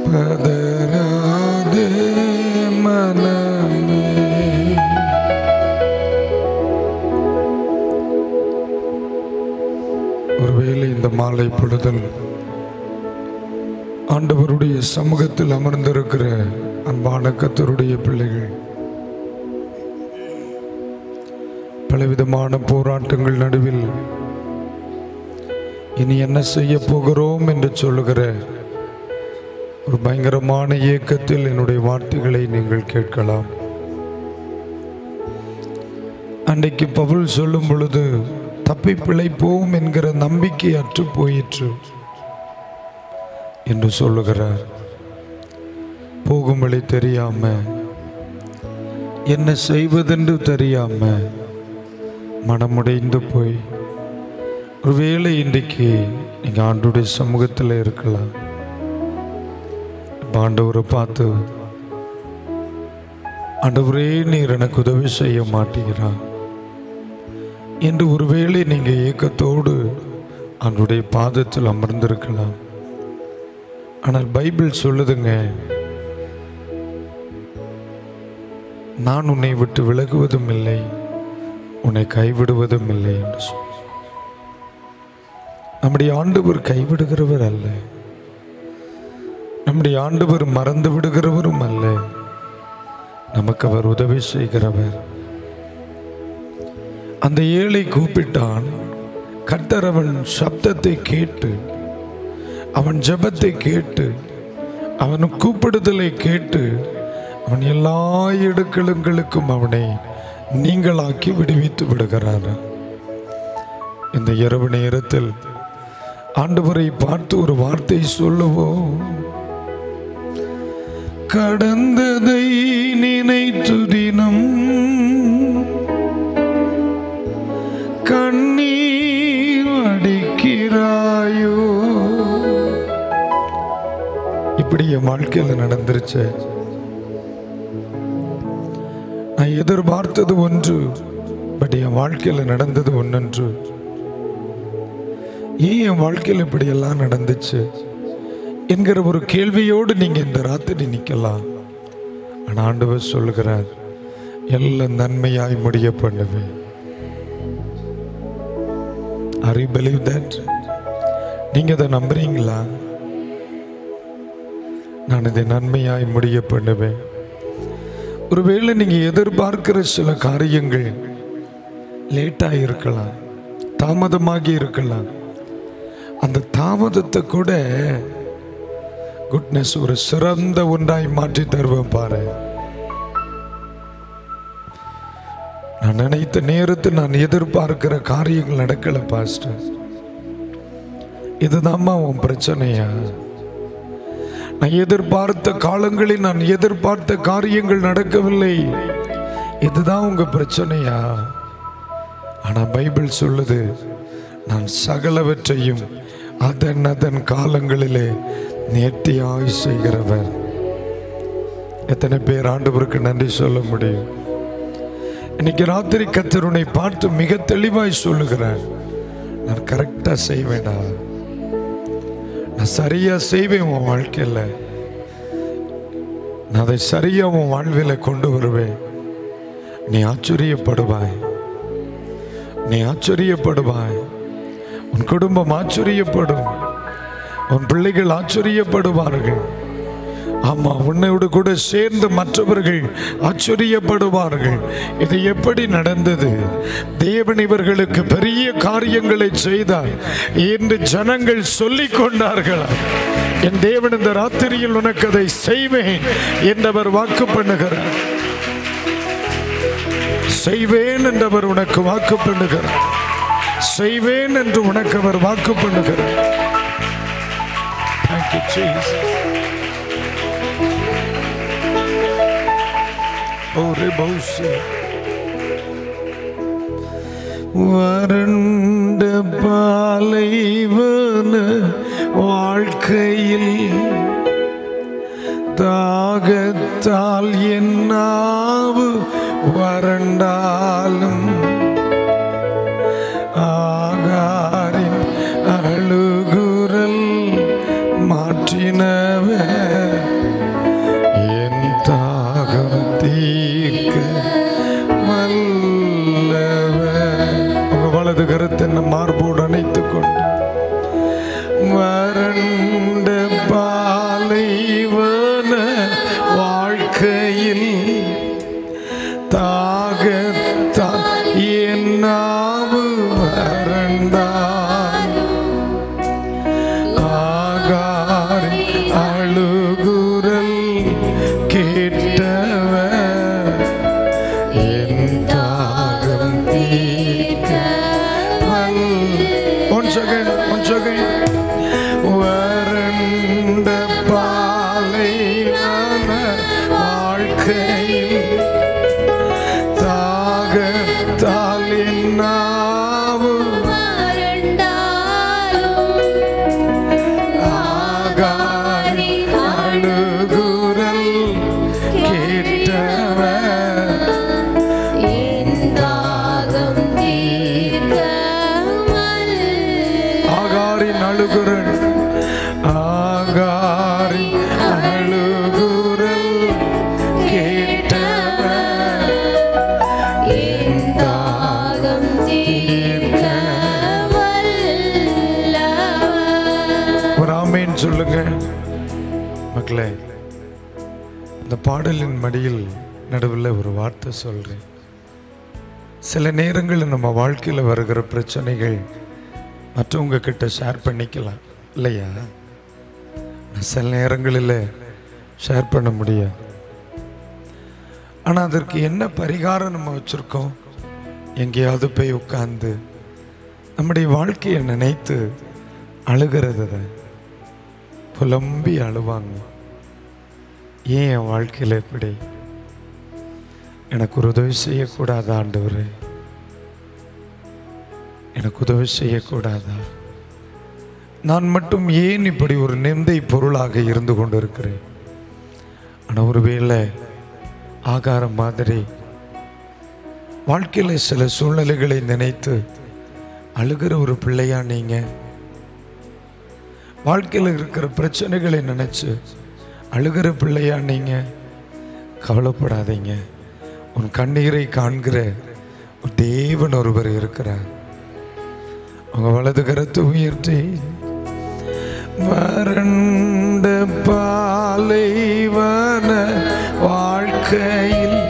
பதறாதே மனமே ஒருவேளை இந்த மாலை பொழுதல் ஆண்டவருடைய சமூகத்தில் அமர்ந்திருக்கிற அன்பான கத்தருடைய பிள்ளைகள் பலவிதமான போராட்டங்கள் நடுவில் இனி என்ன செய்ய போகிறோம் என்று சொல்லுகிற ஒரு பயங்கரமான இயக்கத்தில் என்னுடைய வார்த்தைகளை நீங்கள் கேட்கலாம் அன்றைக்கு பவுல் சொல்லும் பொழுது தப்பி பிழைப்போம் என்கிற நம்பிக்கை அற்று போயிற்று என்று சொல்லுகிறார் போகும் வழி தெரியாம என்ன செய்வதென்று தெரியாம மனமுடைந்து போய் ஒருவேளை இன்றைக்கு நீங்க ஆண்டுடைய சமூகத்தில் இருக்கலாம் இப்ப ஆண்டவரை பார்த்து ஆண்டவரே நீர் எனக்கு உதவி செய்ய மாட்டீங்கிறான் என்று ஒருவேளை நீங்க ஏக்கத்தோடு அவனுடைய பாதத்தில் அமர்ந்திருக்கலாம் ஆனால் பைபிள் சொல்லுதுங்க நான் உன்னை விட்டு விலகுவதும் இல்லை உன்னை கைவிடுவதும் இல்லை என்று சொல்லி நம்முடைய ஆண்டவர் கைவிடுகிறவர் அல்ல நம்முடைய ஆண்டவர் மறந்து விடுகிறவரும் அல்ல நமக்கு அவர் உதவி செய்கிறவர் அந்த ஏழை கூப்பிட்டான் கர்த்தர் அவன் சப்தத்தை கேட்டு அவன் ஜெபத்தை கேட்டு அவன் கூப்பிடுதலை கேட்டு அவன் எல்லா இடுக்களுங்களுக்கும் அவனை நீங்களாக்கி விடுவித்து விடுகிறார் இந்த இரவு நேரத்தில் ஆண்டவரை பார்த்து ஒரு வார்த்தை சொல்லுவோம் கடந்ததை நினைத்து தினம் கண்ணீர் அடிக்கிறாயோ இப்படி என் வாழ்க்கையில் நடந்துருச்சு நான் எதிர்பார்த்தது ஒன்று பட் என் வாழ்க்கையில் நடந்தது ஒன்னொன்று ஏன் என் வாழ்க்கையில் இப்படியெல்லாம் நடந்துச்சு என்கிற ஒரு கேள்வியோடு நீங்க இந்த ராத்திரி நிக்கலாம் ஆனா ஆண்டவர் சொல்லுகிறார் எல்லாம் நன்மையாய் முடிய பண்ணுவேன் Are you believe that? நீங்க அதை நம்புறீங்களா நான் இதை நன்மையாய் முடிய பண்ணுவேன் ஒருவேளை நீங்க எதிர்பார்க்கிற சில காரியங்கள் லேட்டாக இருக்கலாம் தாமதமாகி இருக்கலாம் அந்த தாமதத்தை கூட குட்னஸ் ஒரு சிறந்த ஒன்றாய் மாற்றி தருவேன் பாரு நான் நினைத்த நேரத்தில் நான் எதிர்பார்க்கிற காரியங்கள் நடக்கல பாஸ்டர் இதுதாம்மா உன் பிரச்சனையா நான் எதிர்பார்த்த காலங்களில் நான் எதிர்பார்த்த காரியங்கள் நடக்கவில்லை இதுதான் உங்க பிரச்சனையா ஆனா பைபிள் சொல்லுது நான் சகலவற்றையும் அதன் அதன் காலங்களிலே நேர்த்தியாய் செய்கிறவர் எத்தனை பேர் ஆண்டவருக்கு நன்றி சொல்ல முடியும் இன்னைக்கு ராத்திரி கத்தருனை பார்த்து மிக தெளிவாய் சொல்லுகிறார் நான் கரெக்டா செய்வேடா நான் சரியா செய்வேன் உன் வாழ்க்கையில் நான் அதை சரியா உன் வாழ்வில் கொண்டு வருவேன் நீ ஆச்சரியப்படுவாய் நீ ஆச்சரியப்படுவாய் உன் குடும்பம் ஆச்சரியப்படும் உன் பிள்ளைகள் ஆச்சரியப்படுவார்கள் ஆமா உன்னோடு கூட சேர்ந்து மற்றவர்கள் ஆச்சரியப்படுவார்கள் இது எப்படி நடந்தது தேவன் இவர்களுக்கு பெரிய காரியங்களை செய்தார் என்று ஜனங்கள் சொல்லிக் கொண்டார்களா என் தேவன் இந்த ராத்திரியில் உனக்கு அதை செய்வேன் என்றவர் வாக்கு பண்ணுகிறார் செய்வேன் என்றவர் உனக்கு வாக்கு பண்ணுகிறார் செய்வேன் என்று உனக்கு அவர் வாக்கு பண்ணுகிறார் Thank you, Jesus. ஒரு பௌசி வறண்ட பாலைவன வாழ்க்கையில் தாகத்தால் என்னாவு வறண்டாலும் ஆகாரின் அழுகுரல் மாற்றினவர் வாழ்க்கையில் தாகத்தால் என்னாவும் ஆகாரி அழுகுரல் கேட்டவர் ஆகாரின் அழுகுரல் ஆகாரின் அழுகுரல் கேட்டவர் ஒரு ஆமேன் சொல்லுங்க மக்களே இந்த பாடலின் மடியில் நடுவில் ஒரு வார்த்தை சொல்றேன் சில நேரங்களில் நம்ம வாழ்க்கையில் வருகிற பிரச்சனைகள் மற்றவங்க கிட்ட ஷேர் பண்ணிக்கலாம் இல்லையா சில நேரங்களில் ஷேர் பண்ண முடியாது ஆனால் அதற்கு என்ன பரிகாரம் நம்ம வச்சுருக்கோம் எங்கேயாவது போய் உட்கார்ந்து நம்முடைய வாழ்க்கையை நினைத்து அழுகிறது தான். புலம்பி அழுவாங்க ஏன் என் வாழ்க்கையில் இப்படி எனக்கு ஒரு உதவி செய்யக்கூடாதா ஆண்டவரே எனக்கு உதவி செய்யக்கூடாதா நான் மட்டும் ஏன் இப்படி ஒரு நிந்தை பொருளாக இருந்து கொண்டிருக்கிறேன் ஆனால் ஒருவேளை ஆகாரம் மாதிரி வாழ்க்கையில் சில சூழ்நிலைகளை நினைத்து அழுகிற ஒரு பிள்ளையா நீங்க வாழ்க்கையில் இருக்கிற பிரச்சனைகளை நினைச்சு அழுகிற பிள்ளையா நீங்க கவலைப்படாதீங்க உன் கண்ணீரை காண்கிற ஒரு தேவன் ஒருவர் இருக்கிறார் அவங்க வலது கரத்தை உயர்த்தி வறண்ட பாலைவன வாழ்க்கையில்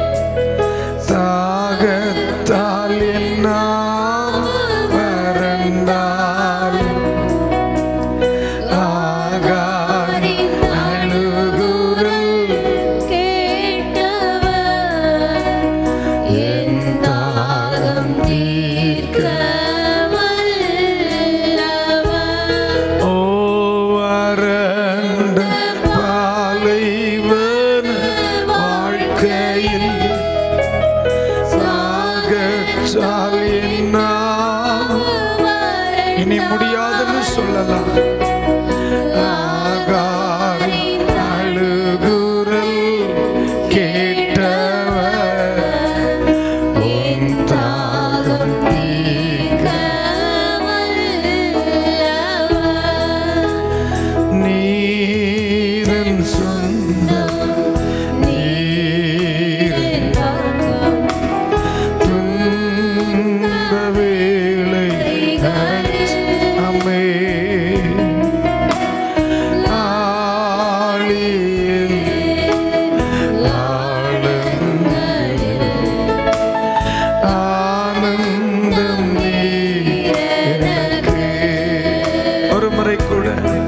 தாகத்தால் என்னால் வறண்டால் ஆகாரி அழுகுரல் ஓ வறண்ட பாலைவன வாழ்க்கையில் சாகச்சால் என்னால் இனி முடியாதுன்னு சொல்லலாம் ஆகாரி அழுகுரல் கேட்டவர் உன் தாகம் தீர்க்க நீரன் சொந்தம் நீரன் துன்ப வேளை அம்மே ஆழியில் ஆளும் ஆனந்தம் நீ எனக்கு ஒரு முறை கூட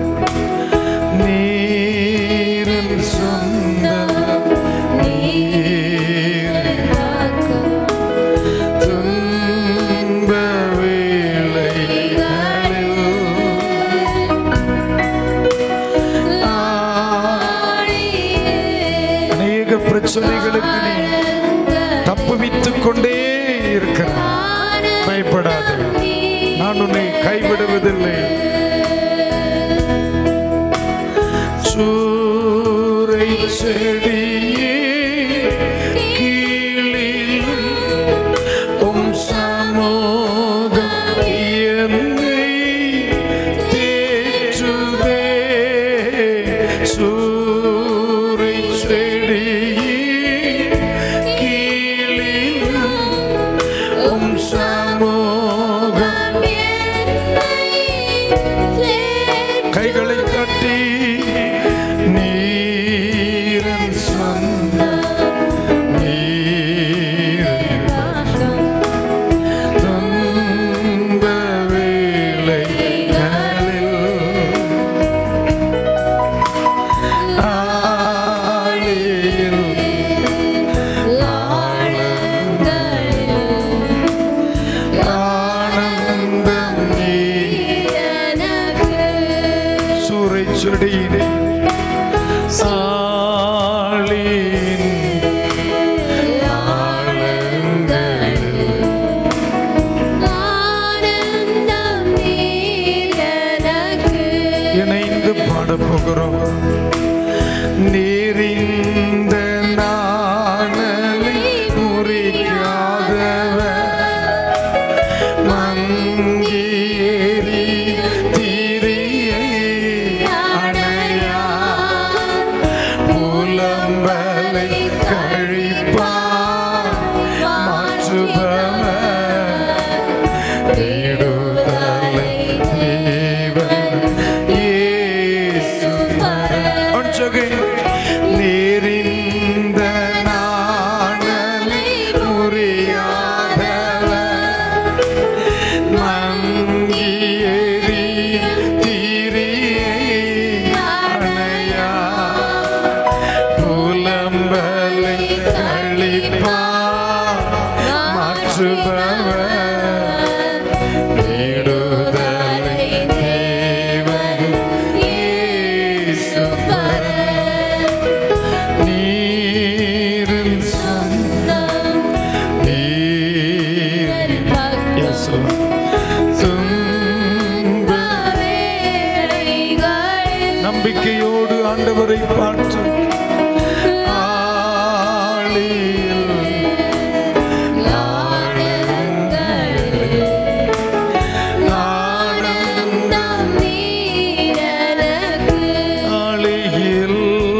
நீரின் சொந்தம் நீர் துன்ப வேளைகளில் அநேக பிரச்சனைகளுக்கு நீ தப்புவித்துக் கொண்டே இருக்கிறாய் பயப்படாதே நான் உன்னை கைவிடுவதில்லை சூரை செடியே கீழிலும் உம் சமூகம் என்னை தேற்றுதே சூரை செடியே கீழிலும் உம் சமூகம் கைகளை தட்டி நீரன் சொந்த நீரன் துன்ப வேளைகளில் ஆழியில் சொல்லுங்க நேரிந்த நாணலை முறியாதவர் மங்கி எரியும் தீரியை அணையா புலம்பலை கழிப்பா மாற்றுபவர் விடுதலை தேவன் இயேசுவர். நீரில் சொந்தம் நீரில் இயேசு. துன்ப நம்பிக்கையோடு ஆண்டவரை பார்த்து ஆழியில் ஆனந்தம் ஆழியில்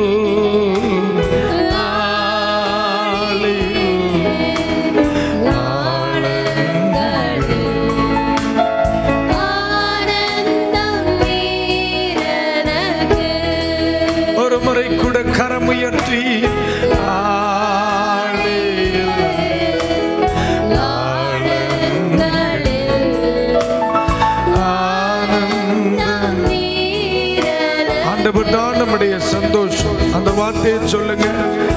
ஆழியில் ஒரு முறை கூட கரம் உயர்த்தி ஆழியில் ஆனந்தம் ஆண்டவர் தான் நம்முடைய சந்தோஷம் அந்த வார்த்தையை சொல்லுங்க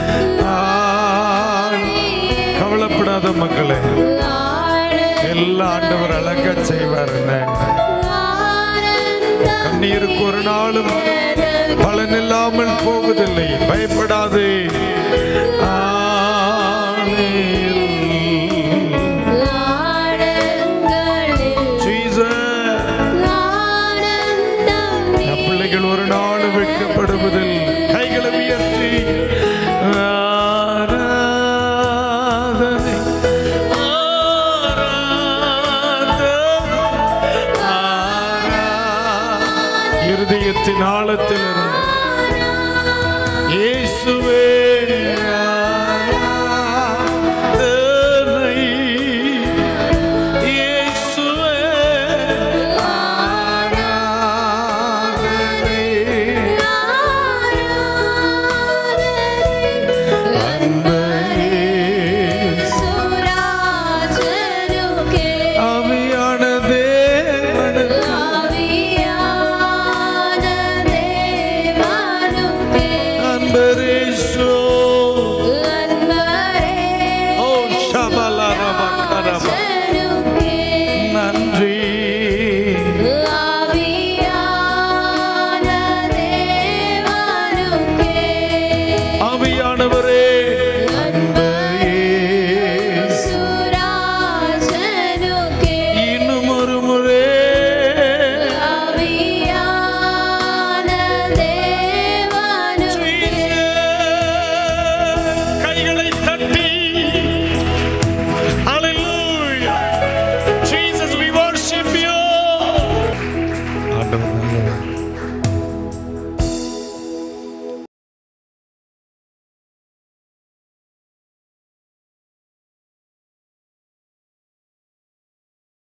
ஆ- கவலைப்படாத மக்களே எல்லாம் ஆண்டவர் அழகா செய்வாருங்க கண்ணீருக்கு ஒரு நாளும் பலன் இல்லாமல் போவதில்லை பயப்படாதே ஆணையில் Jesus. என் பிள்ளைகள் ஒரு நாள் வெட்கப்படுவதில் கைகளை உயர்த்தி ஆராதனை, ஆராதனை, ஆராதனை. இருதயத்தின் ஆழத்தில் இருந்து இயேசுவே ஆராதனை. இயேசுவே ஆராதனை. ஆவியான தேவன் அன்பரேசோ ஓ ஷபலரபகரப நன்றி ஆவியானவரே அன்பரே இன்னும் ஒரு முறை கைகளை தட்டி Hallelujah. Jesus, we worship you. ஆண்டவர் நல்லவர்.